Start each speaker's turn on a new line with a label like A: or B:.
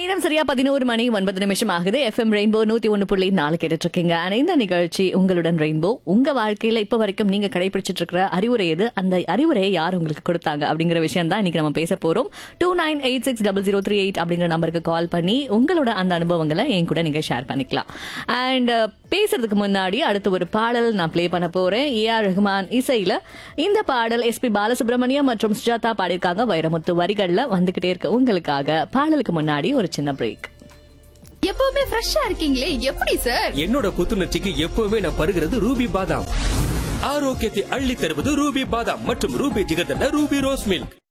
A: நேரம் சரியா பதினோரு மணி ஒன்பது நிமிஷம் ஆகுது எஃப்எம் ரெயின்போ நூத்தி ஒன்னு புள்ளி நாலு கேட்டுட்டு இருக்கீங்க ஆனா இந்த நிகழ்ச்சி உங்களுடன் ரெயின்போ உங்க வாழ்க்கையில இப்ப வரைக்கும் நீங்க கடைபிடிச்சிட்டு இருக்கிற அறிவுரை எது அந்த அறிவுரையை யார் உங்களுக்கு கொடுத்தாங்க அப்படிங்கிற விஷயம் தான் இன்னைக்கு நம்ம பேச போறோம் two nine eight six double zero three eight அப்படிங்கிற நம்பருக்கு கால் பண்ணி உங்களோட அந்த அனுபவங்களை என் கூட நீங்க ஷேர் பண்ணிக்கலாம் அண்ட் பேசுறதுக்கு முன்னாடி அடுத்து ஒரு பாடல் நான் ப்ளே பண்ண போறேன் ஏ ஆர் ரஹ்மான் இசையில இந்த பாடல் எஸ்பி பாலசுப்ரமணியம் மற்றும் சுஜாதா பாடியிருக்காங்க வைரமுத்து வரிகள்ல வந்துகிட்டே இருக்க உங்களுக்காக பாடலுக்கு முன்னாடி ஒரு சின்ன பிரேக்
B: எப்பவுமே ஃப்ரெஷ்ஷா இருக்கீங்களே எப்படி சார்
C: என்னோட புத்துணர்ச்சிக்கு எப்பவுமே நான் பருகிறது ரூபி பாதாம் ஆரோக்கியத்தை அள்ளி தருவது ரூபி பாதாம் மற்றும் Ruby jigarthanda Ruby rose milk